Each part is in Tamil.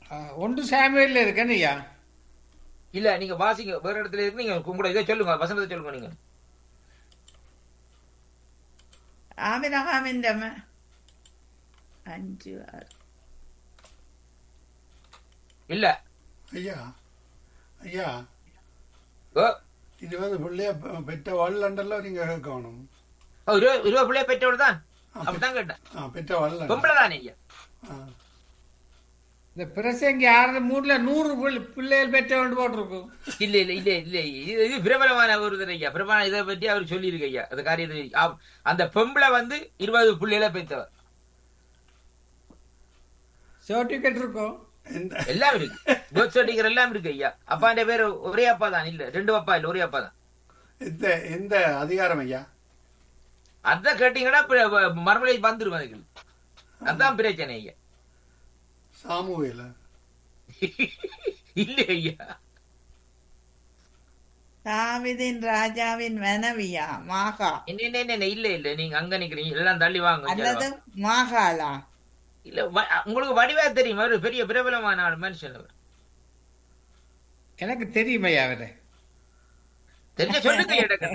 அஹ், ஒன்று சாமியில் இருக்கேன்னு ஐயா இல்ல நீங்க வாசிங்க வேற இடத்துல இருக்கு நீங்க உங்களோட இதை சொல்லுங்க வசனத்தை சொல்லுங்க நீங்க ആമിനഹാമിന്റെ അമ്മ അഞ്ചു ആറ് இல்ல ஐயா ஐயா ஓ, இருபது பிள்ளைய பெ- பெற்ற வள்ளண்டല്ലോ நீங்க கேட்கணும் ஓ, இருபது இருபது பிள்ளைய பெற்றவள் தான் அப்படித்தான் கேட்டேன் ஆ பெற்ற வள்ளல் பொம்பளை தானே ஐயா ஆ. இந்த பிரசங்கி ஆறு மூணுல நூறு பிள்ளை- பிள்ளைகள் பெற்றவன் போட்டிருக்கும் இல்ல இல்ல இல்ல இல்ல இது இது பிரபலமான ஒரு இது ஐயா பிரபல இதை பற்றி அவர் சொல்லியிருக்கு ஐயா அந்த காரியத்தை ஆ, அந்த பொம்பளை வந்து இருபது பிள்ளைகளை பெற்றவர் சர்டிபிகேட் இருக்கும் இந்த எல்லாம் இருக்கு பேர்த் சர்டிஃபிகேட் எல்லாம் இருக்கு ஐயா அப்பாண்ட பேரு ஒரே அப்பா தான் இல்ல ரெண்டு அப்பா இல்ல ஒரே அப்பா தான் இந்த இந்த அதிகாரம் ஐயா அத கேட்டீங்கன்னா பிர- மறுமலை வந்துரும் அதுக்கு அதான் பிரச்சனை ஐயா சாமுவேல இல்ல ஐயா ദാവിദിൻ രാജാവിൻ മനവിയ മാഹ என்ன என்ன என்ன, என்ன இல்ல இல்ல நீங்க அங்க நிக்கிறீங்க எல்லாம் தள்ளி வாங்க இங்க അല്ലത് வாங்க. മാഹാല இல்ல வ- உங்களுக்கு வடிவா தெரியும் அவரு பெரிய பிரபலமான ஆள் மனுஷன் அவர் எனக்கு தெரியும் ஐயா அவரை தெரிஞ்ச சொல்லுங்க எனக்கு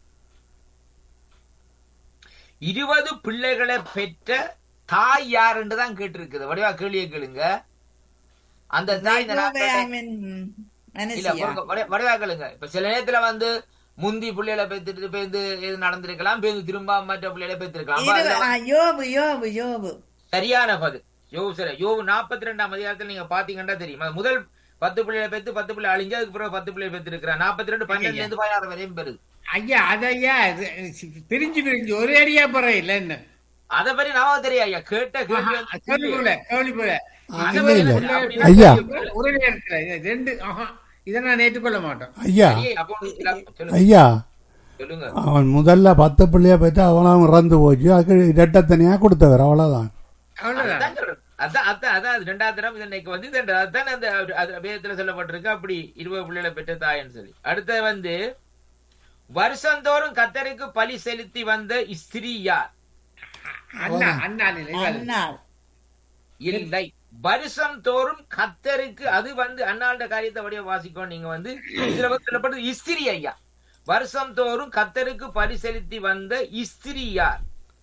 இருபது பிள்ளைகளை பெற்ற தாய் யாருன்னு தான் கேட்டிருக்குது வடிவா கேள்வியை கேளுங்க அந்த தாய் இந்த நாட்கள்ல- യഹോവയാമിൻ இல்ல മനസ്സിയ பொறுங்க, வடி- வடிவா கேளுங்க இப்ப சில நேரத்துல வந்து முந்தி பிள்ளைகளை பெத்துட்டு பேருந்து இது நடந்திருக்கலாம் பேருந்து திரும்ப மற்ற பிள்ளைகளை பெற்றிருக்கலாம் அப்ப ഇരു- அதுல ആ, യോബ് യോബ് യോബ് சரியான பதில் யோவு சரி யோவு நாற்பத்தி ரெண்டாம் அதிகாரத்துல நீங்க பாத்தீங்கன்னா தெரியும் அது முதல் பத்து பிள்ளைகளை பெத்து பத்து பிள்ளை அழிஞ்சு அதுக்கு பிறகு பத்து பிள்ளைகளை பெத்து இருக்கிறான் நாற்பத்தி ரெண்டு பன்னெண்டுல இருந்து பதினாறு வரையும் பெறுது ஐயா அது ஐயா இது- பிரிஞ்சு பிரிஞ்சு ஒரே அடியா போற இல்ல என்ன அதை பத்தி நான் தெரியும் ஐயா கேட்ட கேள்வி வந்து கேள்வி போல கேள்வி போல ஆ, அதை இல்ல பத்தி இல்ல நான் அப்படின்னா ஐயா. தெரியும். ஒரே நேரத்துல இது ரெண்டு ஆஹா, இதை நான் ஏற்றுக்கொள்ள மாட்டோம் ஐயா ஐயே, அப்போ இல்ல, சொல்லுங்க ஐயா சொல்லுங்க அவன் முதல்ல பத்து பிள்ளைய பெற்று அவனும் இறந்து போச்சு அதுக்கு இரட்டத்தனியா கொடுத்தவர் அவ்வளவுதான் அவ்வளவுதான் அதான் சொல்றேன். அதான் அதான் அதான் அது ரெண்டாவது தரம் இது இன்னைக்கு வந்து இது ரெண்டு- அதான் அந்த அது வேதத்துல சொல்லப்பட்டிருக்கு அப்படி இருபது பிள்ளைகளை பெற்ற தாயன்னு சொல்லி அடுத்து வந்து வருஷந்தோறும் கத்தருக்கு பலி செலுத்தி வந்த ஸ்திரீ யார் அண்ணா அண்ணா இல்லை, இவள். അന്നാൾ இல்லை வருஷம் தோறும் கத்தருக்கு அது வந்து அண்ணாண்ட காரியத்தை வடிவ வாசிக்கும் நீங்க வந்து இதுல வந்து சொல்லப்பட்டது இஸ்திரி ஐயா வருஷம் தோறும் கத்தருக்கு பலி செலுத்தி வந்த இஸ்திரி யார்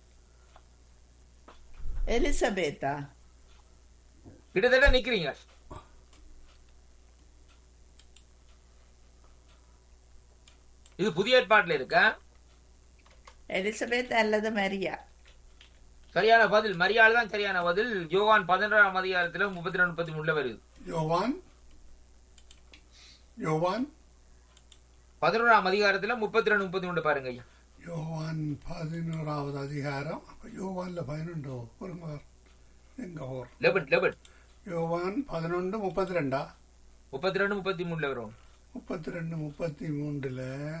എലിസബേത്ത கிட்டத்தட்ட நிக்கிறீங்க இது புதிய ஏற்பாட்டுல இருக்கா എലിസബേത്ത് അല്ലത് മരിയ சரியான பதில் மரியாள் தான் சரியான பதில் யோவான் பதினொன்றாம் அதிகாரத்துல முப்பத்தி ரெண்டு முப்பத்தி மூணுல வருது யோவான் யோவான் பதினோராம் அதிகாரத்துல முப்பத்தி ரெண்டு முப்பத்தி மூணு பாருங்க ஐயா யோவான் பதினோராவது அதிகாரம் அப்ப யோவான்ல பதினொன்று ஒருங்க எங்க ஊர் லெபன் லெபன் யோவான் பதினொன்று முப்பத்தி ரெண்டா முப்பத்தி ரெண்டு முப்பத்தி மூணுல வரும் முப்பத்தி ரெண்டு முப்பத்தி மூன்றுல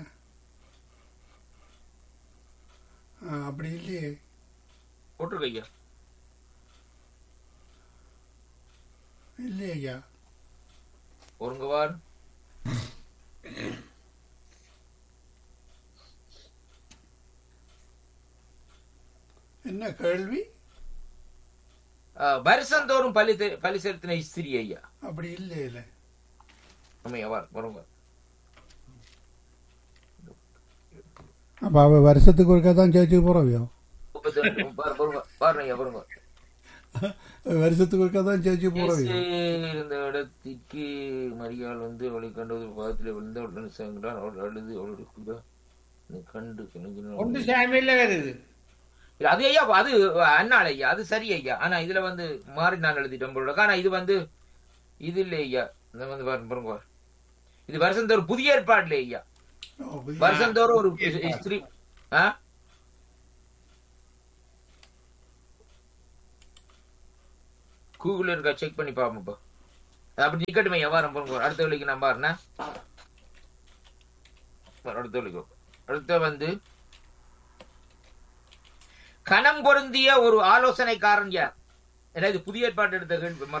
ஆ, அப்படி இல்லையே போட்டிருக்க ஐயா இல்லையே ஐயா ஒருங்க வார் என்ன கேள்வி வருஷந்தோறும் பலி தெ- பலி செலுத்தின ஸ்திரி ஐயா அப்படி இல்லையே இல்லை ஆமையா வார் வருங்க அப்போ அவ வருஷத்துக்கு ஒருக்கா தான் சேர்ச்சுக்கு போகிறவியோ முப்பத்தி ரெண்டு பாரு- பாருங்க பாருங்க ஐயா பாருங்க வருஷத்துக்கு ஒருக்கா தான் சேர்ச்சுக்கு போகிறவியோ இயேசு இருந்த இடத்திற்கு மரியாள் வந்து அவளை கண்டது பாதத்தில் விழுந்து உடனே சேர்ந்தார் அவள் அழுது அவளுடைய கூட கண்டு கிணங்கினாள். ஒன்று சாமியில வருது இல்ல, அது ஐயா அது அண்ணாள் ஐயா அது சரி ஐயா ஆனா இதுல வந்து மாறி நான் எழுதிட்டோம் போல இருக்கு. ஆனா இது வந்து இது இல்லை ஐயா இந்த வந்து பாருங்க பாருங்க பாரு. இது வருஷந்தோறும் புதிய ஏற்பாடுல ஐயா ஓ, புதிய- வருஷந்தோறும் ஒரு ஸ்திரீ ஆ கூகுள் இருக்கா செக் பண்ணி பாப்போம்ப்பா அப்படி நிக்கட்டுமே வியாபாரம் போங்க அடுத்த வேலைக்கு நான் பாருண்ணா அடுத்த வேலைக்கு அடுத்த வந்து கணம் பொருந்திய ஒரு ஆலோசனைக்காரன் யார் ஏன்னா இது புதிய ஏற்பாட்டு எடுத்த கேள்வி